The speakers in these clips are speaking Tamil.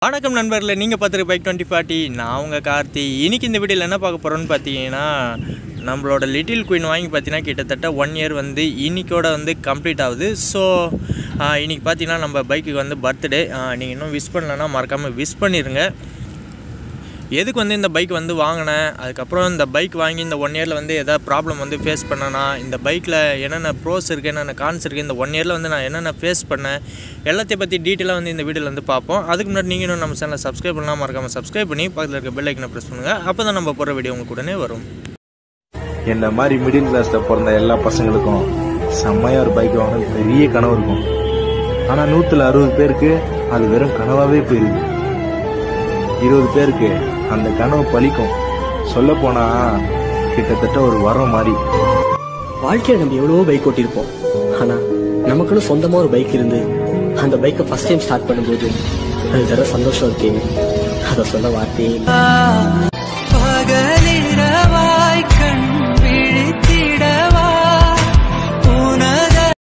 வணக்கம் நண்பர்களே நீங்கள் பார்த்துருக்க பைக் டுவெண்ட்டி ஃபார்ட்டி நான் உங்கள் கார்த்தி இன்னைக்கு இந்த வீடியோவில் என்ன பார்க்க போகிறோன்னு பார்த்தீங்கன்னா நம்மளோட லிட்டில் குயின் வாங்கி பார்த்தீங்கன்னா கிட்டத்தட்ட ஒன் இயர் வந்து இன்னைக்கோட வந்து கம்ப்ளீட் ஆகுது ஸோ இன்னைக்கு பார்த்தீங்கன்னா நம்ம பைக்குக்கு வந்து பர்த்டே நீங்கள் இன்னும் விஷ் பண்ணலன்னா மறக்காமல் விஷ் பண்ணிடுங்க எதுக்கு வந்து இந்த பைக் வந்து வாங்கினேன் அதுக்கப்புறம் இந்த பைக் வாங்கி இந்த ஒன் இயரில் வந்து எதாவது ப்ராப்ளம் வந்து ஃபேஸ் பண்ணனா இந்த பைக்கில் என்னென்ன ப்ரோஸ் இருக்குது என்னென்ன கான்ஸ் இருக்குது இந்த ஒன் இயரில் வந்து நான் என்னென்ன ஃபேஸ் பண்ணேன் எல்லாத்தையும் பற்றி டீட்டெயிலாக வந்து இந்த வீடியோவில் வந்து பார்ப்போம் அதுக்கு முன்னாடி நீங்கள் இன்னும் நம்ம சேனலை சப்ஸ்கிரைப் பண்ணலாம் மறக்காமல் சப்ஸ்கிரைப் பண்ணி பக்கத்தில் இருக்க பெல் ஐக்கனை ப்ரெஸ் பண்ணுங்கள் அப்போ தான் நம்ம போகிற வீடியோ உங்களுக்கு உடனே வரும் என்ன மாதிரி மிடில் கிளாஸ்ல பிறந்த எல்லா பசங்களுக்கும் செம்மையா ஒரு பைக் வாங்கணும் பெரிய கனவு இருக்கும் ஆனா நூத்துல அறுபது பேருக்கு அது வெறும் கனவாவே போயிருக்கு இருபது பேருக்கு அந்த கனவு பலிக்கும் சொல்ல போனா கிட்டத்தட்ட ஒரு வரம் மாதிரி வாழ்க்கையில நம்ம எவ்வளவோ பைக் ஓட்டியிருப்போம் ஆனா நமக்குன்னு சொந்தமா ஒரு பைக் இருந்து அந்த பைக்கை ஃபர்ஸ்ட் டைம் ஸ்டார்ட் பண்ணும்போது அது தர சந்தோஷம் இருக்கே அதை சொல்ல வார்த்தையே இல்லை. பகலிரவாய் கண் விழித்திடவா உனத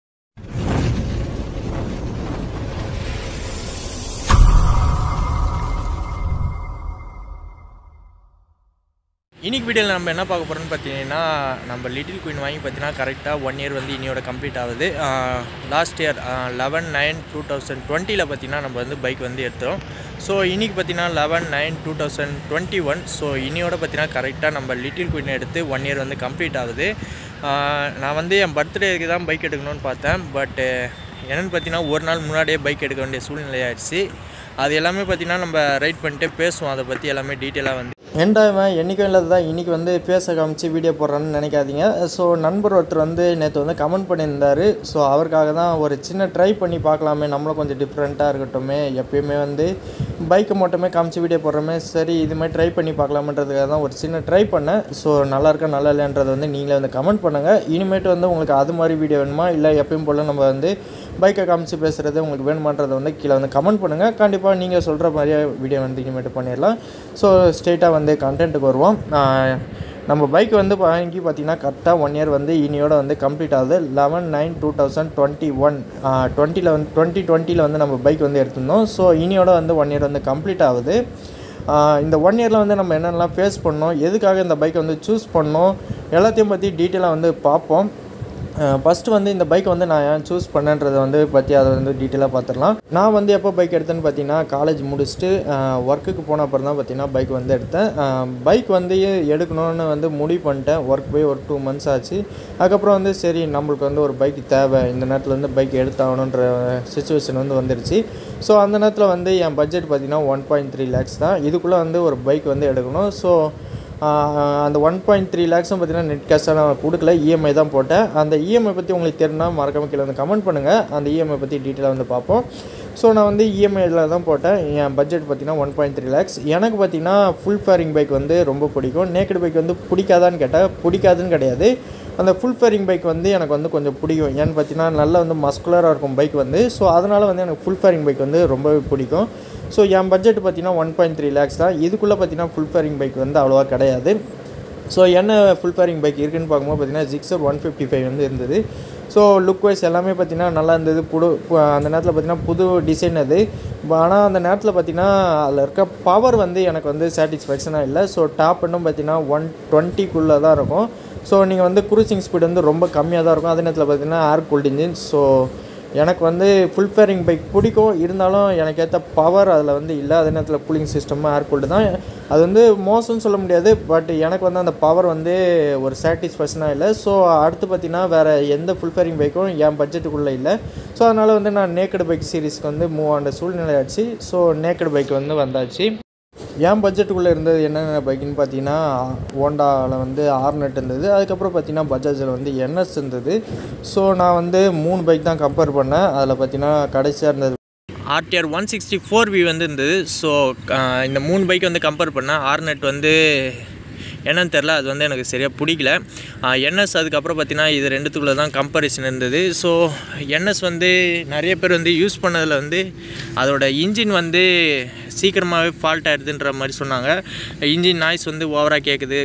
இன்னைக்கு வீடியோவில் நம்ம என்ன பார்க்க போகிறோம்னு பார்த்தீங்கன்னா நம்ம லிட்டில் குயின் வாங்கி பார்த்தீங்கன்னா கரெக்டாக ஒன் இயர் வந்து இனியோட கம்ப்ளீட் ஆகுது last year eleven nine two thousand டுவெண்ட்டியில் பார்த்தீங்கன்னா நம்ம வந்து பைக் வந்து எடுத்தோம் ஸோ இன்னைக்கு பார்த்தீங்கன்னா eleven nine two thousand twenty one so இனியோட பார்த்தீங்கன்னா கரெக்டாக நம்ம லிட்டில் குயின் எடுத்து ஒன் இயர் வந்து கம்ப்ளீட் ஆகுது ஆஹ் நான் வந்து என் பர்த்டேக்கு தான் பைக் எடுக்கணும்னு பார்த்தேன் பட்டு என்னென்னு பார்த்தீங்கன்னா ஒரு நாள் முன்னாடியே பைக் எடுக்க வேண்டிய சூழ்நிலை ஆயிடுச்சு அது எல்லாமே பார்த்தீங்கன்னா நம்ம ரைட் பண்ணிட்டு பேசுவோம் அதை பற்றி எல்லாமே டீட்டெயிலாக வந்து ஏன்டா இவன் என்றைக்கும் இல்லாத தான் இன்றைக்கி வந்து பேச காமிச்சு வீடியோ போடுறான்னு நினைக்காதீங்க ஸோ நண்பர் ஒருத்தர் வந்து நேற்று வந்து கமெண்ட் பண்ணியிருந்தார் ஸோ அவருக்காக தான் ஒரு சின்ன ட்ரை பண்ணி பார்க்கலாமே நம்மளும் கொஞ்சம் டிஃப்ரெண்ட்டாக இருக்கட்டுமே எப்பயுமே வந்து பைக்கை மட்டுமே காமிச்சு வீடியோ போடுறோமே சரி இது மாதிரி ட்ரை பண்ணி பார்க்கலாமன்றதுக்காக தான் ஒரு சின்ன ட்ரை பண்ணேன் ஸோ நல்லா இருக்கா நல்லா இல்லைன்றதை வந்து நீங்களே வந்து கமெண்ட் பண்ணுங்கள் இனிமேட்டு வந்து உங்களுக்கு அது மாதிரி வீடியோ வேணுமா இல்லை எப்பயும் போல் நம்ம வந்து பைக்கை காமிச்சு பேசுகிறது உங்களுக்கு வேணுமான்றதை வந்து கீழே வந்து கமெண்ட் பண்ணுங்கள் கண்டிப்பாக நீங்கள் சொல்கிற மாதிரியே வீடியோ வந்து இனிமேட்டு பண்ணிடலாம் ஸோ ஸ்ட்ரெயிட்டாக வந்து கண்டென்ட்டுக்கு வருவோம் ஆஹ் நம்ம பைக் வந்து வாங்கி பார்த்தீங்கன்னா கரெக்டாக ஒன் இயர் வந்து இனியோட வந்து கம்ப்ளீட் ஆகுது eleven nine two thousand twenty one டுவெண்ட்டியில் வந்து டுவெண்ட்டி டுவெண்ட்டியில் வந்து நம்ம பைக் வந்து எடுத்திருந்தோம் ஸோ இனியோட வந்து ஒன் இயர் வந்து கம்ப்ளீட் ஆகுது ஆஹ் இந்த ஒன் இயரில் வந்து நம்ம என்னென்னலாம் ஃபேஸ் பண்ணோம் எதுக்காக இந்த பைக்கை வந்து சூஸ் பண்ணோம் எல்லாத்தையும் பற்றி டீட்டெயிலாக வந்து பார்ப்போம் ஃபஸ்ட்டு வந்து இந்த பைக் வந்து நான் ஏன் சூஸ் பண்ணேன்றதை வந்து பற்றி அதை வந்து டீட்டெயிலாக பார்த்துடலாம் நான் வந்து எப்போ பைக் எடுத்தேன்னு பார்த்தீங்கன்னா காலேஜ் முடிச்சுட்டு ஒர்க்குக்கு போன அப்புறம் தான் பார்த்தீங்கன்னா பைக் வந்து எடுத்தேன் பைக் வந்து எடுக்கணும்னு வந்து முடிவு பண்ணிட்டேன் ஒர்க் போய் ஒரு டூ மந்த்ஸ் ஆச்சு அதுக்கப்புறம் வந்து சரி நம்மளுக்கு வந்து ஒரு பைக் தேவை இந்த நேரத்தில் வந்து பைக் எடுத்தாகணுன்ற சுச்சுவேஷன் வந்து வந்துருச்சு ஸோ அந்த நேரத்தில் வந்து என் பட்ஜெட் பார்த்தீங்கன்னா ஒன் பாயிண்ட் த்ரீ லேக்ஸ் தான் இதுக்குள்ளே வந்து ஒரு பைக் வந்து எடுக்கணும் ஸோ ஆஹ் அந்த ஒன் பாயிண்ட் த்ரீ லேக்ஸும் பார்த்தீங்கன்னா நெட் கேஷாக நான் கொடுக்கல இஎம்ஐ தான் போட்டேன் அந்த இஎம்ஐ பற்றி உங்களுக்கு தெரியும்னா மறக்காம கீழே வந்து கமெண்ட் பண்ணுங்கள் அந்த இஎம்ஐ பற்றி டீட்டெயிலாக வந்து பார்ப்போம் ஸோ நான் வந்து இஎம்ஐயில் தான் போட்டேன் என் பட்ஜெட் பார்த்தீங்கன்னா ஒன் பாயிண்ட் த்ரீ லேக்ஸ் எனக்கு பார்த்தீங்கன்னா ஃபுல் ஃபேரிங் பைக் வந்து ரொம்ப பிடிக்கும் நேக்கட் பைக் வந்து பிடிக்காதான்னு கேட்டால் பிடிக்காதுன்னு கிடையாது அந்த ஃபுல் ஃபேரிங் பைக் வந்து எனக்கு வந்து கொஞ்சம் பிடிக்கும் ஏன்னு பார்த்தீங்கன்னா நல்லா வந்து மஸ்குலராக இருக்கும் பைக் வந்து ஸோ அதனால் வந்து எனக்கு ஃபுல் ஃபேரிங் பைக் வந்து ரொம்பவே பிடிக்கும் ஸோ என் பட்ஜெட் பார்த்தீங்கன்னா ஒன் பாயிண்ட் த்ரீ லேக்ஸ் தான் இதுக்குள்ளே பார்த்தீங்கன்னா ஃபுல் ஃபேரிங் பைக் வந்து அவ்வளோவா கிடையாது ஸோ என்ன ஃபுல் ஃபேரிங் பைக் இருக்குன்னு பார்க்கும்போது பார்த்தீங்கன்னா ஜிக்ஸர் ஒன் ஃபிஃப்டி ஃபைவ் வந்து இருந்தது ஸோ லுக் வைஸ் எல்லாமே பார்த்தீங்கன்னா நல்லா இருந்தது புது பு- அந்த நேரத்தில் பார்த்தீங்கன்னா புது டிசைன் அது ஆனால் அந்த நேரத்தில் பார்த்தீங்கன்னா அதில் இருக்க பவர் வந்து எனக்கு வந்து சாட்டிஸ்ஃபேக்ஷனாக இல்லை ஸோ டாப் இன்னும் பார்த்தீங்கன்னா ஒன் டுவெண்ட்டிக்குள்ளே தான் இருக்கும் ஸோ நீங்கள் வந்து குரூசிங் ஸ்பீடு வந்து ரொம்ப கம்மியாக தான் இருக்கும் அதே நேரத்தில் பார்த்தீங்கன்னா ஏர் கூல்ட் இன்ஜின் ஸோ எனக்கு வந்து ஃபுல் ஃபேரிங் பைக் பிடிக்கும் இருந்தாலும் எனக்கு ஏற்ற பவர் அதில் வந்து இல்லை அதே நேரத்தில் கூலிங் சிஸ்டமும் ஏர் கூல்டு தான் அது வந்து மோசம்னு சொல்ல முடியாது பட் எனக்கு வந்து அந்த பவர் வந்து ஒரு சாட்டிஸ்ஃபேக்ஷனாக இல்லை ஸோ அடுத்து பார்த்தீங்கன்னா வேறு எந்த ஃபுல் ஃபேரிங் பைக்கும் என் பட்ஜெட்டுக்குள்ளே இல்லை ஸோ அதனால் வந்து நான் நேக்கடு பைக் சீரிஸ்க்கு வந்து மூவ் ஆன சூழ்நிலை ஆச்சு ஸோ நேக்கடு பைக் வந்து வந்தாச்சு என் பட்ஜெட்டுக்குள்ளே இருந்தது என்னென்ன பைக்குன்னு பார்த்தீங்கன்னா ஹோண்டாவில் வந்து ஆர்னெட் இருந்தது அதுக்கப்புறம் பார்த்தீங்கன்னா பஜாஜில் வந்து என்எஸ் இருந்தது ஸோ நான் வந்து மூணு பைக் தான் கம்பேர் பண்ணேன் அதில் பார்த்தீங்கன்னா கடைசியாக இருந்தது RTR one sixty four V வந்து இருந்தது ஸோ இந்த மூணு பைக் வந்து கம்பேர் பண்ணேன் ஆர்னெட் வந்து என்னன்னு தெரில அது வந்து எனக்கு சரியாக பிடிக்கல என்எஸ் அதுக்கப்புறம் பார்த்தீங்கன்னா இது ரெண்டுத்துக்குள்ளே தான் கம்பேரிசன் இருந்தது ஸோ என்எஸ் வந்து நிறைய பேர் வந்து யூஸ் பண்ணதில் வந்து அதோட இன்ஜின் வந்து சீக்கிரமாகவே ஃபால்ட் ஆகிடுதுன்ற மாதிரி சொன்னாங்க இன்ஜின் நாய்ஸ் வந்து ஓவராக கேட்குது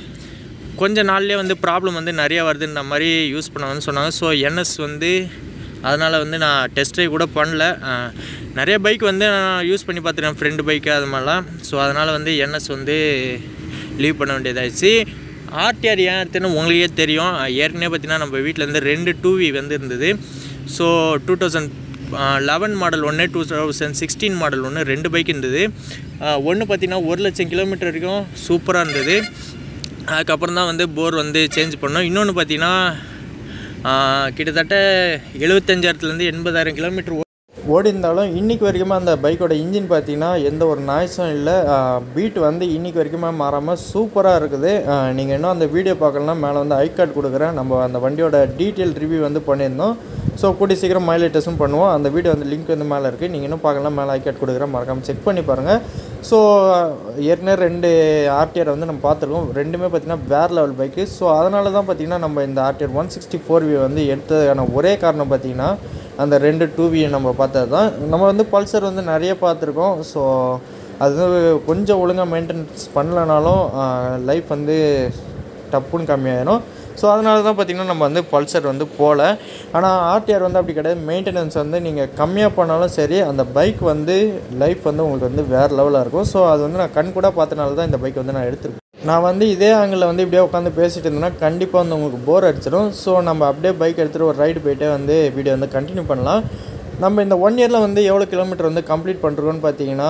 கொஞ்ச நாள்லேயே வந்து ப்ராப்ளம் வந்து நிறையா வருதுன்ற மாதிரி யூஸ் பண்ண வந்து சொன்னாங்க ஸோ என்எஸ் வந்து அதனால் வந்து நான் டெஸ்ட் ட்ரைவ் கூட பண்ணல அஹ், நிறைய பைக் வந்து நான் யூஸ் பண்ணி பார்த்துருக்கேன் ஃப்ரெண்டு பைக்கு அது மாதிரிலாம் ஸோ அதனால் வந்து என்எஸ் வந்து லீவ் பண்ண வேண்டியதாகிடுச்சு ஆர்டிஆர் ஏன் எடுத்துன்னு உங்களுக்கே தெரியும் ஏற்கனவே பார்த்தீங்கன்னா நம்ம வீட்டிலேருந்து ரெண்டு டூ வி வந்து இருந்தது so two thousand eleven model ஒன்று டூ தௌசண்ட் சிக்ஸ்டீன் மாடல் ஒன்று ரெண்டு பைக் இருந்தது ஒன்று பார்த்தீங்கன்னா ஒரு லட்சம் கிலோமீட்டர் வரைக்கும் சூப்பராக இருந்தது அதுக்கப்புறம் தான் வந்து போர் வந்து சேஞ்ச் பண்ணோம் இன்னொன்று பார்த்தீங்கன்னா ஆஹ், கிட்டத்தட்ட எழுபத்தஞ்சாயிரத்துலேருந்து எண்பதாயிரம் கிலோமீட்டர் ஓடி இருந்தாலும் இன்றைக்கி வரைக்குமே அந்த பைக்கோட இன்ஜின் பார்த்தீங்கன்னா எந்த ஒரு நாய்ஸும் இல்லை பீட் வந்து இன்றைக்கி வரைக்குமே மாறாமல் சூப்பராக இருக்குது நீங்கள் இன்னும் அந்த வீடியோ பார்க்கலாம் மேலே வந்து ஐ கார்டு கொடுக்குறேன் நம்ம அந்த வண்டியோட டீட்டெயில் ரிவ்யூ வந்து பண்ணியிருந்தோம் ஸோ கூடிய சீக்கிரம் மைலேஜ் டெஸ்ட்டும் பண்ணுவோம் அந்த வீடியோ வந்து லிங்க் வந்து மேலே இருக்குது நீங்கள் இன்னும் பார்க்கலாம் மேலே ஐ கார்டு கொடுக்குறேன் மறக்காமல் செக் பண்ணி பாருங்கள் ஸோ ஏற்கனவே ரெண்டு ஆர்டிஆர் வந்து நம்ம பார்த்துருக்கோம் ரெண்டுமே பார்த்திங்கன்னா வேறு லெவல் பைக்கு ஸோ அதனால தான் பார்த்திங்கன்னா நம்ம இந்த RTR one sixty four V வந்து எடுத்ததுக்கான ஒரே காரணம் பார்த்திங்கன்னா அந்த ரெண்டு டூ வியை நம்ம பார்த்தது தான் நம்ம வந்து பல்சர் வந்து நிறைய பார்த்துருக்கோம் ஸோ அது வந்து கொஞ்சம் ஒழுங்காக மெயின்டெனன்ஸ் பண்ணலனாலும் லைஃப் வந்து டப்புன்னு கம்மியாயிடும் ஸோ அதனால தான் பார்த்திங்கன்னா நம்ம வந்து பல்சர் வந்து போகல ஆனால் ஆர்டிஆர் வந்து அப்படி கிடையாது மெயின்டெனன்ஸ் வந்து நீங்கள் கம்மியாக பண்ணாலும் சரி அந்த பைக் வந்து லைஃப் வந்து உங்களுக்கு வந்து வேறு லெவலாக இருக்கும் ஸோ அது வந்து நான் கண் கூட பார்த்தனால தான் இந்த பைக் வந்து நான் எடுத்திருக்கேன் நான் வந்து இதே ஆங்கிளில் வந்து இப்படியே உட்காந்து பேசிட்டு இருந்தேன்னா கண்டிப்பாக வந்து உங்களுக்கு போர் அடிச்சிடும் ஸோ நம்ம அப்படியே பைக் எடுத்துகிட்டு ஒரு ரைடு போயிட்டே வந்து வீடியோ வந்து கண்டினியூ பண்ணலாம் நம்ம இந்த ஒன் இயரில் வந்து எவ்வளோ கிலோமீட்டர் வந்து கம்ப்ளீட் பண்ணுறோன்னு பார்த்தீங்கன்னா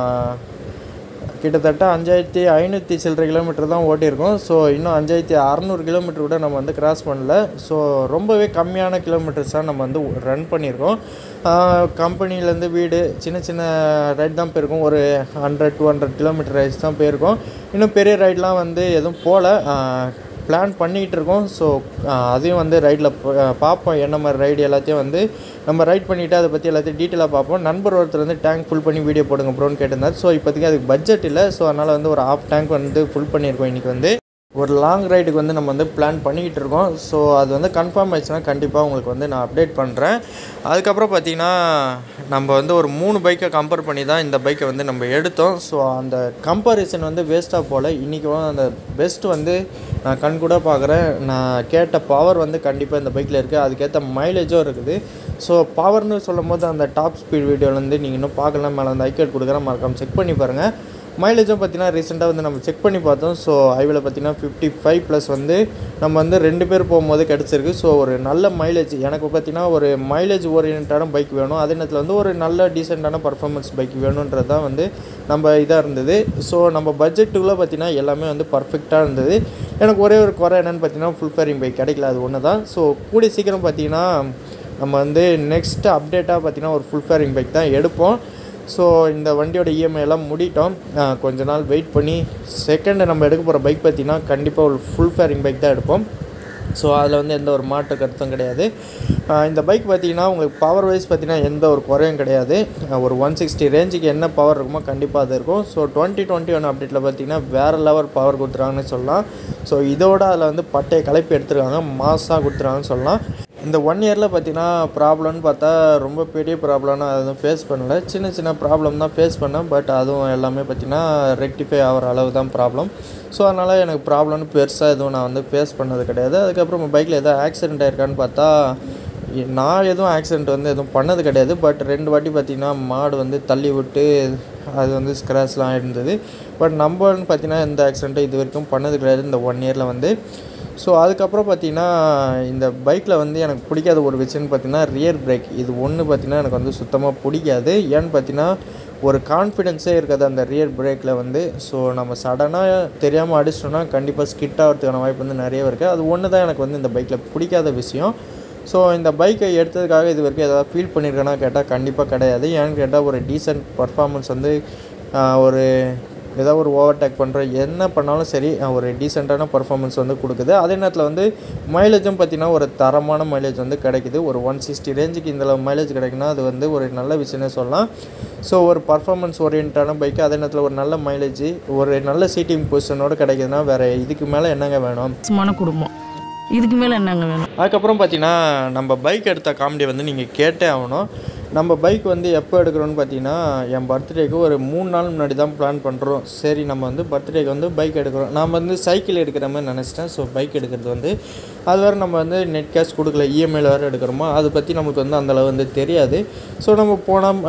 கிட்டத்தட்ட அஞ்சாயிரத்தி ஐநூற்றி சில்லற கிலோமீட்டர் தான் ஓட்டியிருக்கோம் ஸோ இன்னும் அஞ்சாயிரத்தி அறநூறு கிலோமீட்டர் கூட நம்ம வந்து கிராஸ் பண்ணல ஸோ ரொம்பவே கம்மியான கிலோமீட்டர்ஸ் தான் நம்ம வந்து ரன் பண்ணியிருக்கோம் கம்பெனிலேருந்து வீடு சின்ன சின்ன ரைட் தான் போயிருக்கோம் ஒரு hundred two hundred kilometre rides தான் போயிருக்கோம் இன்னும் பெரிய ரைட்லாம் வந்து எதுவும் போகல பிளான் பண்ணிக்கிட்டு இருக்கோம் ஸோ அதையும் வந்து ரைடில் பார்ப்போம் என்ன மாதிரி ரைடு எல்லாத்தையும் வந்து நம்ம ரைட் பண்ணிவிட்டு அதை பற்றி எல்லாத்தையும் டீட்டெயிலாக பார்ப்போம் நண்பர் ஒருத்தர் வந்து டேங்க் ஃபுல் பண்ணி வீடியோ போடுங்க ப்ரோன்னு கேட்டிருந்தார் ஸோ இப்போதைக்கு அதுக்கு பட்ஜெட் இல்லை ஸோ அதனால் வந்து ஒரு ஆஃப் டேங்க் வந்து ஃபுல் பண்ணியிருக்கோம் இன்றைக்கி வந்து ஒரு லாங் ரைடுக்கு வந்து நம்ம வந்து பிளான் பண்ணிக்கிட்டு இருக்கோம் ஸோ அது வந்து கன்ஃபார்ம் ஆயிடுச்சுன்னா கண்டிப்பாக உங்களுக்கு வந்து நான் அப்டேட் பண்ணுறேன் அதுக்கப்புறம் பார்த்தீங்கன்னா நம்ம வந்து ஒரு மூணு பைக்கை கம்பேர் பண்ணி தான் இந்த பைக்கை வந்து நம்ம எடுத்தோம் ஸோ அந்த கம்பாரிசன் வந்து வேஸ்ட்டாக போகல இன்றைக்கி அந்த பெஸ்ட் வந்து நான் கண் கூட பார்க்குறேன் நான் கேட்ட பவர் வந்து கண்டிப்பாக இந்த பைக்கில் இருக்குது அதுக்கேற்ற மைலேஜும் இருக்குது ஸோ பவர்னு சொல்லும் போது அந்த டாப் ஸ்பீட் வீடியோலேருந்து நீங்கள் இன்னும் பார்க்கலாம் மேலே வந்து ஐக்கேட் கொடுக்குறேன் மறக்காம செக் பண்ணி பாருங்கள் மைலேஜும் பார்த்தீங்கன்னா ரீசெண்டாக வந்து நம்ம செக் பண்ணி பார்த்தோம் ஸோ ஐவில் பார்த்தீங்கன்னா ஃபிஃப்டி ஃபைவ் ப்ளஸ் வந்து நம்ம வந்து ரெண்டு பேர் போகும்போது கிடச்சிருக்கு ஸோ ஒரு நல்ல மைலேஜ் எனக்கு பார்த்தீங்கன்னா ஒரு மைலேஜ் ஓரியன்டான பைக் வேணும் அதே நேரத்தில் வந்து ஒரு நல்ல டீசெண்டான பர்ஃபார்மன்ஸ் பைக் வேணுன்றது தான் வந்து நம்ம இதாக இருந்தது ஸோ நம்ம பட்ஜெட்டுக்குள்ளே பார்த்தீங்கன்னா எல்லாமே வந்து பர்ஃபெக்டாக இருந்தது எனக்கு ஒரே ஒரு குறை என்னென்னு பார்த்தீங்கன்னா ஃபுல் ஃபேரிங் பைக் கிடைக்கல அது ஒன்று தான் ஸோ கூடிய சீக்கிரம் பார்த்தீங்கன்னா நம்ம வந்து நெக்ஸ்ட் அப்டேட்டாக பார்த்தீங்கன்னா ஒரு ஃபுல் ஃபேரிங் பைக் தான் எடுப்போம் ஸோ இந்த வண்டியோட இஎம்ஐ எல்லாம் முடிட்டோம் ஆஹ் கொஞ்ச நாள் வெயிட் பண்ணி செகண்ட் நம்ம எடுக்க போகிற பைக் பார்த்தீங்கன்னா கண்டிப்பாக ஒரு ஃபுல் ஃபேரிங் பைக் தான் எடுப்போம் ஸோ அதில் வந்து எந்த ஒரு மாற்று கருத்தும் கிடையாது ஆஹ் இந்த பைக் பார்த்தீங்கன்னா உங்களுக்கு பவர் வைஸ் பார்த்தீங்கன்னா எந்த ஒரு குறையும் கிடையாது ஆஹ் ஒரு ஒன் சிக்ஸ்டி ரேஞ்சுக்கு என்ன பவர் இருக்குமோ கண்டிப்பாக அது இருக்கும் ஸோ டுவெண்ட்டி டுவெண்ட்டி ஒன் அப்டேட்டில் பார்த்தீங்கன்னா வேறு லெவல் பவர் கொடுத்துருக்காங்கன்னு சொல்லலாம் ஸோ இதோட அதில் வந்து பட்டையை கலப்பி எடுத்துருக்காங்க மாஸாக கொடுத்துருக்காங்கன்னு சொல்லலாம் இந்த ஒன் இயரில் பார்த்தீங்கன்னா ப்ராப்ளம்னு பார்த்தா ரொம்ப பெரிய ப்ராப்ளம்னா அதுவும் ஃபேஸ் பண்ணல சின்ன சின்ன ப்ராப்ளம் தான் ஃபேஸ் பண்ணேன் பட் அதுவும் எல்லாமே பார்த்தீங்கன்னா ரெக்டிஃபை ஆகிற அளவு தான் ப்ராப்ளம் ஸோ அதனால் எனக்கு ப்ராப்ளம்னு பெருசாக எதுவும் நான் வந்து ஃபேஸ் பண்ணது கிடையாது அதுக்கப்புறம் பைக்கில் எதாவது ஆக்சிடென்ட் ஆயிருக்கான்னு பார்த்தா எ- நான் எதுவும் ஆக்சிடென்ட் வந்து எதுவும் பண்ணது கிடையாது பட் ரெண்டு வாட்டி பார்த்தீங்கன்னா மாடு வந்து தள்ளி விட்டு அது வந்து ஸ்க்ராச்லாம் இருந்தது பட் நம்மன்னு பார்த்தீங்கன்னா எந்த ஆக்சிடென்ட்டும் இது வரைக்கும் பண்ணது கிடையாது இந்த ஒன் இயரில் வந்து ஸோ அதுக்கப்புறம் பார்த்தீங்கன்னா இந்த பைக்கில் வந்து எனக்கு பிடிக்காத ஒரு விஷயம்னு பார்த்தீங்கன்னா ரியர் பிரேக் இது ஒன்று பார்த்தீங்கன்னா எனக்கு வந்து சுத்தமாக பிடிக்காது ஏன்னு பார்த்தீங்கன்னா ஒரு கான்ஃபிடென்ஸே இருக்காது அந்த ரியர் பிரேக்கில் வந்து ஸோ நம்ம சடனாக தெரியாமல் அடிச்சிட்டோம்னா கண்டிப்பாக ஸ்கிட் ஆகிறதுக்கான வாய்ப்பு வந்து நிறைய இருக்குது அது ஒன்று தான் எனக்கு வந்து இந்த பைக்கில் பிடிக்காத விஷயம் ஸோ இந்த பைக்கை எடுத்ததுக்காக இது வரைக்கும் ஏதாவது ஃபீல் பண்ணியிருக்கேன்னா கேட்டால் கண்டிப்பாக கிடையாது ஏன்னு கேட்டால் ஒரு டீசென்ட் பர்ஃபார்மன்ஸ் வந்து ஆஹ், ஒரு ஏதாவது ஒரு ஓவர்டேக் பண்ணுறோம் என்ன பண்ணாலும் சரி ஆஹ், ஒரு டீசெண்டான பர்ஃபார்மன்ஸ் வந்து கொடுக்குது அதே நேரத்தில் வந்து மைலேஜும் பார்த்தீங்கன்னா ஒரு தரமான மைலேஜ் வந்து கிடைக்குது ஒரு ஒன் சிக்ஸ்டி ரேஞ்சுக்கு இந்த மைலேஜ் கிடைக்குன்னா அது வந்து ஒரு நல்ல விஷயம்னே சொல்லலாம் ஸோ ஒரு பர்ஃபார்மன்ஸ் ஓரியன்டான பைக்கு அதே நேரத்தில் ஒரு நல்ல மைலேஜ் ஒரு நல்ல சீட்டிங் பொசிஷனோட கிடைக்குதுன்னா வேறு இதுக்கு மேலே என்னங்க வேணும் சுமான குடும்பம் இதுக்கு மேலே என்னங்க வேணும் அதுக்கப்புறம் பார்த்தீங்கன்னா நம்ம பைக் எடுத்த காமெடி வந்து நீங்கள் கேட்டே ஆகணும் நம்ம பைக் வந்து எப்போ எடுக்கிறோன்னு பார்த்தீங்கன்னா என் பர்த்டேக்கு ஒரு மூணு நாள் முன்னாடி தான் பிளான் பண்ணுறோம் சரி நம்ம வந்து பர்த்டேக்கு வந்து பைக் எடுக்கிறோம் நான் வந்து சைக்கிள் எடுக்கிற மாதிரி நினச்சிட்டேன் ஸோ பைக் எடுக்கிறது வந்து அது வேறு நம்ம வந்து நெட் கேஷ் கொடுக்கல இஎம்ஐயில் வேறு எடுக்கிறோமோ அதை பற்றி நமக்கு வந்து அந்தளவு வந்து தெரியாது ஸோ நம்ம போனால்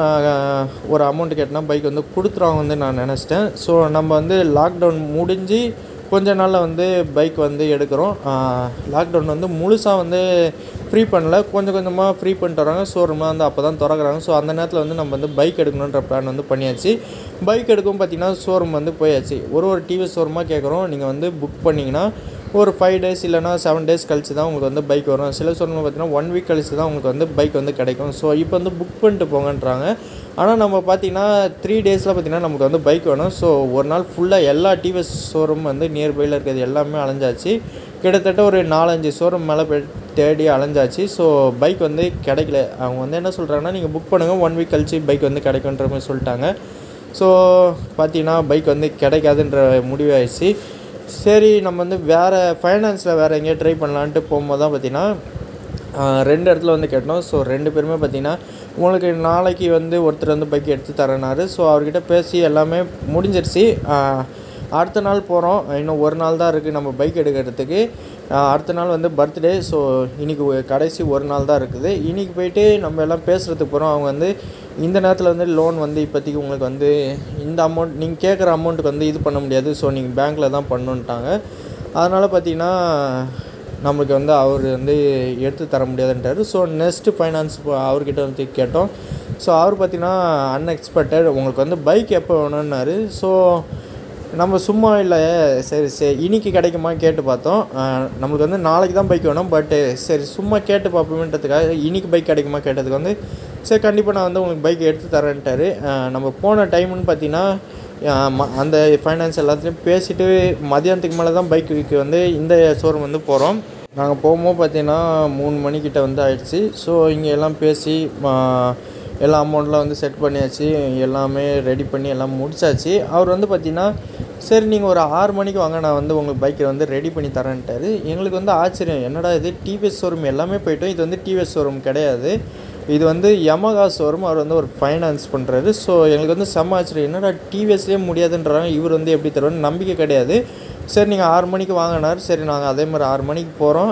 ஒரு அமௌண்ட் கேட்டோம்னா பைக் வந்து கொடுத்துருவாங்க வந்து நான் நினச்சிட்டேன் ஸோ நம்ம வந்து லாக்டவுன் முடிஞ்சு கொஞ்ச நாளில் வந்து பைக் வந்து எடுக்கிறோம் லாக்டவுன் வந்து முழுசாக வந்து ஃப்ரீ பண்ணல கொஞ்சம் கொஞ்சமாக ஃப்ரீ பண்ணிட்டு வராங்க ஷோரூம்லாம் வந்து அப்போ தான் திறக்கிறாங்க ஸோ அந்த நேரத்தில் வந்து நம்ம வந்து பைக் எடுக்கணுன்ற பிளான் வந்து பண்ணியாச்சு பைக் எடுக்கும் பார்த்தீங்கன்னா ஷோரூம் வந்து போயாச்சு ஒரு ஒரு டிவிஎஸ் ஷோரூமாக கேட்குறோம் நீங்கள் வந்து புக் பண்ணிங்கன்னா ஒரு ஃபைவ் டேஸ் இல்லைனா செவன் டேஸ் கழிச்சு தான் உங்களுக்கு வந்து பைக் வரும் சில ஷோரூமில் பார்த்தீங்கன்னா ஒன் வீக் கழிச்சு தான் உங்களுக்கு வந்து பைக் வந்து கிடைக்கும் ஸோ இப்போ வந்து புக் பண்ணிட்டு போங்கன்றாங்க ஆனால் நம்ம பார்த்தீங்கன்னா த்ரீ டேஸில் பார்த்தீங்கன்னா நமக்கு வந்து பைக் வேணும் ஸோ ஒரு நாள் ஃபுல்லாக எல்லா டிவிஎஸ் ஷோரூம் வந்து நியர்பையில் இருக்கிறது எல்லாமே அலைஞ்சாச்சு கிட்டத்தட்ட ஒரு நாலஞ்சு ஷோரூம் மேலே போய் தேடி அலைஞ்சாச்சு ஸோ பைக் வந்து கிடைக்கல அவங்க வந்து என்ன சொல்கிறாங்கன்னா நீங்கள் புக் பண்ணுங்கள் ஒன் வீக் கழிச்சு பைக் வந்து கிடைக்குன்ற மாதிரி சொல்லிட்டாங்க ஸோ பார்த்தீங்கன்னா பைக் வந்து கிடைக்காதுன்ற முடிவாயிடுச்சு சரி நம்ம வந்து வேறு ஃபைனான்ஸில் வேறு எங்கேயோ ட்ரை பண்ணலான்ட்டு போகும்போது தான் பார்த்தீங்கன்னா ஆஹ் ரெண்டு இடத்துல வந்து கேட்டோம் ஸோ ரெண்டு பேருமே பார்த்தீங்கன்னா உங்களுக்கு நாளைக்கு வந்து ஒருத்தர் வந்து பைக் எடுத்து தரேனாரு ஸோ அவர்கிட்ட பேசி எல்லாமே முடிஞ்சிருச்சு ஆஹ் அடுத்த நாள் போகிறோம் இன்னும் ஒரு நாள் தான் இருக்குது நம்ம பைக் எடுக்கிறதுக்கு ஆஹ் அடுத்த நாள் வந்து பர்த்டே ஸோ இன்றைக்கி கடைசி ஒரு நாள் தான் இருக்குது இன்றைக்கி போயிட்டு நம்ம எல்லாம் பேசுகிறதுக்கு போகிறோம் அவங்க வந்து இந்த நேரத்தில் வந்து லோன் வந்து இப்போதைக்கு உங்களுக்கு வந்து இந்த அமௌண்ட் நீங்கள் கேட்குற அமௌண்ட்டுக்கு வந்து இது பண்ண முடியாது ஸோ நீங்கள் பேங்க்கில் தான் பண்ணணுன்ட்டாங்க அதனால் பார்த்தீங்கன்னா நம்மளுக்கு வந்து அவர் வந்து எடுத்து தர முடியாதுன்றாரு ஸோ நெக்ஸ்ட்டு ஃபைனான்ஸ் அவர்கிட்ட வந்து கேட்டோம் ஸோ அவர் பார்த்தீங்கன்னா அன்எக்ஸ்பெக்டட் உங்களுக்கு வந்து பைக் எப்போ வேணும்னாரு ஸோ நம்ம சும்மா இல்லை சரி சரி இன்னைக்கு கிடைக்குமா கேட்டு பார்த்தோம் அஹ் நம்மளுக்கு வந்து நாளைக்கு தான் பைக் வேணும் பட்டு சரி சும்மா கேட்டு பார்ப்போமேன்றதுக்காக இன்னைக்கு பைக் கிடைக்குமா கேட்டதுக்கு வந்து சரி கண்டிப்பாக நான் வந்து உங்களுக்கு பைக் எடுத்து தரேன்ட்டாரு அஹ் நம்ம போன டைம்னு பார்த்தீங்கன்னா அஹ் ம- அந்த ஃபைனான்ஸ் எல்லாத்துலேயும் பேசிட்டு மதியானத்துக்கு மேலே தான் பைக்கு வந்து இந்த ஷோரூம் வந்து போகிறோம் நாங்கள் போகும்போது பார்த்தீங்கன்னா மூணு மணிக்கிட்ட வந்து ஆயிடுச்சு ஸோ இங்கே எல்லாம் பேசி அஹ் எல்லா அமௌண்ட்லாம் வந்து செட் பண்ணியாச்சு எல்லாமே ரெடி பண்ணி எல்லாம் முடிச்சாச்சு அவர் வந்து பார்த்தீங்கன்னா சரி நீங்கள் ஒரு ஆறு மணிக்கு வாங்க நான் வந்து உங்களுக்கு பைக்கை வந்து ரெடி பண்ணி தரேன்ட்டாரு எங்களுக்கு வந்து ஆச்சரியம் என்னடா இது டிவிஎஸ் ஷோரூம் எல்லாமே போயிட்டோம் இது வந்து டிவிஎஸ் ஷோரூம் கிடையாது இது வந்து யமகா ஷோரூம் அவர் வந்து ஒரு ஃபைனான்ஸ் பண்ணுறாரு ஸோ எங்களுக்கு வந்து செம்ம ஆச்சரியம் என்னடா டிவிஎஸ்லேயே முடியாதுன்றாங்க இவர் வந்து எப்படி தருவார்னு நம்பிக்கை கிடையாது சரி நீங்கள் ஆறு மணிக்கு வாங்கினார் சரி நாங்கள் அதே மாதிரி ஆறு மணிக்கு போகிறோம்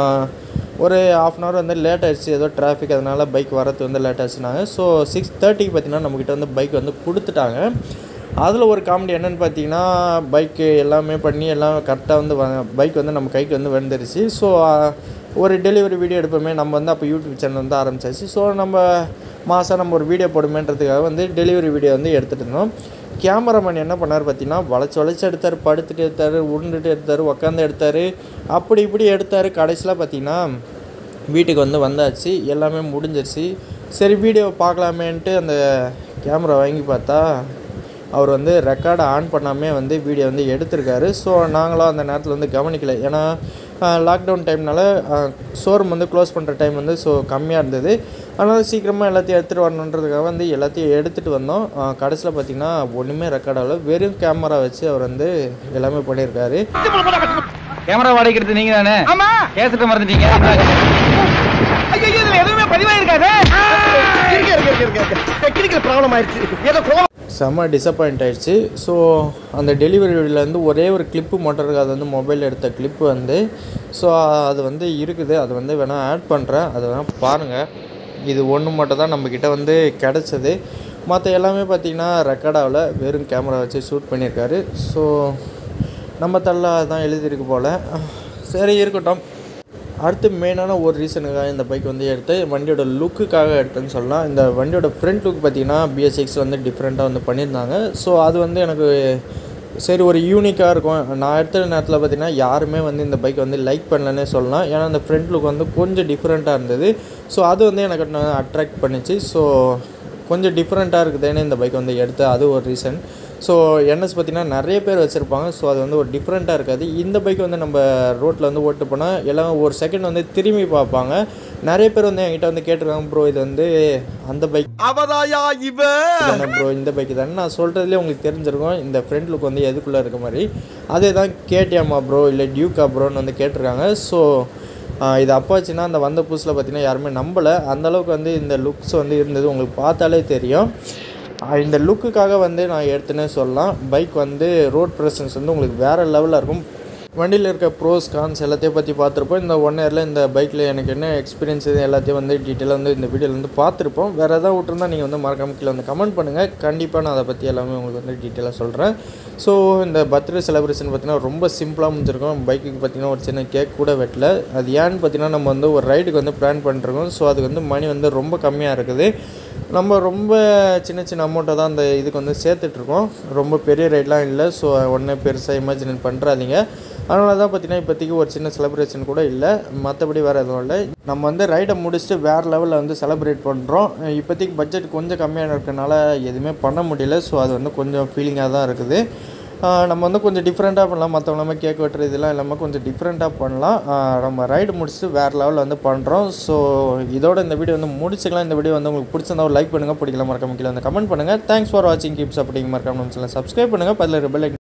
ஒரு ஆஃப் அன் ஹவர் வந்து லேட் ஆயிடுச்சு ஏதோ டிராஃபிக் அதனால் பைக் வரது வந்து லேட் ஆச்சுனாங்க ஸோ சிக்ஸ் தேர்ட்டிக்கு பார்த்தீங்கன்னா நம்மக்கிட்ட வந்து பைக் வந்து கொடுத்துட்டாங்க அதில் ஒரு காமெடி என்னென்னு பார்த்தீங்கன்னா பைக்கு எல்லாமே பண்ணி எல்லாம் கரெக்டாக வந்து பைக் வந்து நம்ம கைக்கு வந்து வந்துருச்சு ஸோ ஒரு டெலிவரி வீடியோ எடுப்போமே நம்ம வந்து அப்போ யூடியூப் சேனல் வந்து ஆரம்பிச்சாச்சு ஸோ நம்ம மாதம் நம்ம ஒரு வீடியோ போடுமேன்றதுக்காக வந்து டெலிவரி வீடியோ வந்து எடுத்துகிட்டு இருந்தோம் கேமராமேன் என்ன பண்ணார் பார்த்தீங்கன்னா வளைச்சு வளைச்சு எடுத்தார் படுத்துட்டு எடுத்தார் உருண்டுட்டு எடுத்தார் உக்காந்து எடுத்தார் அப்படி இப்படி எடுத்தார் கடைசியில் பார்த்தீங்கன்னா வீட்டுக்கு வந்து வந்தாச்சு எல்லாமே முடிஞ்சிருச்சு சரி வீடியோ பார்க்கலாமேன்ட்டு அந்த கேமரா வாங்கி பார்த்தா அவர் வந்து ரெக்கார்டை ஆன் பண்ணாமே வந்து வீடியோ வந்து எடுத்திருக்காரு ஸோ நாங்களும் அந்த நேரத்தில் வந்து கவனிக்கல ஏன்னா லாக்டவுன் டைம்னால ஷோரூம் வந்து க்ளோஸ் பண்ணுற டைம் வந்து ஸோ கம்மியாக இருந்தது அதனால் சீக்கிரமாக எல்லாத்தையும் எடுத்துகிட்டு வரணுன்றதுக்காக வந்து எல்லாத்தையும் எடுத்துகிட்டு வந்தோம் கடைசியில் பார்த்தீங்கன்னா ஒன்றுமே ரெக்கார்ட் ஆகல வெறும் கேமரா வச்சு அவர் வந்து எல்லாமே பண்ணியிருக்காரு கேமரா வாடகைக்கு நீங்க தானே ஆமா கேசட்ட மறந்துட்டீங்க ஐயோ இதுல எதுவுமே பதிவாயிருக்காது இருக்கு இருக்கு இருக்கு இருக்கு டெக்னிக்கல் ப்ராப்ளம் ஆயிருச்சு ஏதோ கோவம் செம்ம டிசப்பாயிண்ட் ஆயிடுச்சு ஸோ அந்த டெலிவரி வீடியோலேருந்து ஒரே ஒரு கிளிப்பு மட்டும் இருக்குது அது வந்து மொபைலில் எடுத்த கிளிப்பு வந்து ஸோ அது வந்து இருக்குது அது வந்து வேணால் ஆட் பண்ணுறேன் அதை வேணால் பாருங்கள் இது ஒன்று மட்டும் தான் நம்மக்கிட்ட வந்து கிடச்சது மற்ற எல்லாமே பார்த்திங்கன்னா ரெக்கார்ட் ஆகல வெறும் கேமரா வச்சு ஷூட் பண்ணியிருக்காரு ஸோ நம்ம தள்ள தான் எழுதியிருக்கு போல் சரி இருக்கட்டும் அடுத்து மெயினான ஒரு ரீசனுக்காக இந்த பைக் வந்து எடுத்து வண்டியோட லுக்குக்காக எடுத்தேன்னு சொல்லலாம் இந்த வண்டியோட ஃப்ரண்ட் லுக் பார்த்தீங்கன்னா பிஎஸ்சிக்ஸ் வந்து டிஃப்ரெண்ட்டாக வந்து பண்ணியிருந்தாங்க ஸோ அது வந்து எனக்கு சரி ஒரு யூனிக்காக இருக்கும் நான் எடுத்த நேரத்தில் பார்த்தீங்கன்னா யாருமே வந்து இந்த பைக் வந்து லைக் பண்ணலன்னே சொல்லலாம் ஏன்னா அந்த ஃப்ரண்ட் லுக் வந்து கொஞ்சம் டிஃப்ரெண்ட்டாக இருந்தது ஸோ அது வந்து எனக்கு அட்ராக்ட் பண்ணிச்சு ஸோ கொஞ்சம் டிஃப்ரெண்ட்டாக இருக்குதுன்னு இந்த பைக் வந்து எடுத்து அது ஒரு ரீசன் ஸோ என்எஸ் பார்த்தீங்கன்னா நிறைய பேர் வச்சுருப்பாங்க ஸோ அது வந்து ஒரு டிஃப்ரெண்ட்டாக இருக்காது இந்த பைக் வந்து நம்ம ரோட்டில் வந்து ஓட்டு போனால் எல்லாம் ஒரு செகண்ட் வந்து திரும்பி பார்ப்பாங்க நிறைய பேர் வந்து என்கிட்ட வந்து கேட்டிருக்காங்க ப்ரோ இது வந்து அந்த பைக் அவதாயா இவ தானே ப்ரோ இந்த பைக் தானே நான் சொல்கிறதுலேயே உங்களுக்கு தெரிஞ்சிருக்கும் இந்த ஃப்ரண்ட் லுக் வந்து எதுக்குள்ளே இருக்க மாதிரி அதே தான் கேடிஎம்மா ப்ரோ இல்லை டியூக்கா ப்ரோன்னு வந்து கேட்டிருக்காங்க ஸோ ஆஹ் இது அப்பாச்சுன்னா அந்த வந்த புதுசில் பார்த்தீங்கன்னா யாருமே நம்பலை அந்தளவுக்கு வந்து இந்த லுக்ஸ் வந்து இருந்தது உங்களுக்கு பார்த்தாலே தெரியும் ஆஹ் இந்த லுக்குக்காக வந்து நான் எடுத்துனே சொல்லலாம் பைக் வந்து ரோட் ப்ரெசன்ஸ் வந்து உங்களுக்கு வேறு லெவலில் இருக்கும் வண்டியில் இருக்க ப்ரோஸ் கான்ஸ் எல்லாத்தையும் பற்றி பார்த்துருப்போம் இந்த ஒன் இயரில் இந்த பைக்கில் எனக்கு என்ன எக்ஸ்பீரியன்ஸ் இது எல்லாத்தையும் வந்து டீட்டெயிலாக வந்து இந்த வீடியோவில் வந்து பார்த்துருப்போம் வேறு ஏதாவது விட்டுருந்தா நீங்கள் வந்து மறக்காம கீழே வந்து கமெண்ட் பண்ணுங்கள் கண்டிப்பாக நான் அதை பற்றி எல்லாமே உங்களுக்கு வந்து டீட்டெயிலாக சொல்கிறேன் ஸோ இந்த பர்த்டே செலிப்ரேஷன் பார்த்தீங்கன்னா ரொம்ப சிம்பிளாக முடிஞ்சிருக்கும் பைக்குக்கு பார்த்தீங்கன்னா ஒரு சின்ன கேக் கூட வெட்டல அது ஏன்னு பார்த்தீங்கன்னா நம்ம வந்து ஒரு ரைடுக்கு வந்து பிளான் பண்ணிருக்கோம் ஸோ அதுக்கு வந்து மணி வந்து ரொம்ப கம்மியாக இருக்குது நம்ம ரொம்ப சின்ன சின்ன அமௌண்ட்டை தான் அந்த இதுக்கு வந்து சேர்த்துட்ருக்கோம் ரொம்ப பெரிய ரைட்லாம் இல்லை ஸோ ஒன்றே பெருசாக இமேஜின் பண்ணுறாதீங்க அதனால தான் பார்த்தீங்கன்னா இப்போதைக்கு ஒரு சின்ன செலிப்ரேஷன் கூட இல்லை மற்றபடி வேறு எதுவும் இல்லை நம்ம வந்து ரைடை முடிச்சுட்டு வேறு லெவலில் வந்து செலிப்ரேட் பண்ணுறோம் இப்போதைக்கு பட்ஜெட் கொஞ்சம் கம்மியாக இருக்கனால எதுவுமே பண்ண முடியல ஸோ அது வந்து கொஞ்சம் ஃபீலிங்காக தான் இருக்குது ஆஹ் நம்ம வந்து கொஞ்சம் டிஃப்ரெண்ட்டாக பண்ணலாம் மற்றவங்க நம்ம கேக் வெட்டுறது இதெல்லாம் இல்லாமல் கொஞ்சம் டிஃப்ரெண்ட்டாக பண்ணலாம் ஆஹ் நம்ம ரைடு முடிச்சுட்டு வேறு லெவலில் வந்து பண்ணுறோம் ஸோ இதோட இந்த வீடியோ வந்து முடிச்சுக்கலாம் இந்த வீடியோ வந்து உங்களுக்கு பிடிச்சிருந்தா ஒரு லைக் பண்ணுங்கள் பிடிக்கல மறக்காம கீழே வந்து கமெண்ட் பண்ணுங்கள் தேங்க்ஸ் ஃபார் வாட்சிங் கீப்ஸ் அப்படிங்க மறக்காம நம்ம சேனல் சப்ஸ்கிரைப் பண்ணுங்கள் பதில் பெல்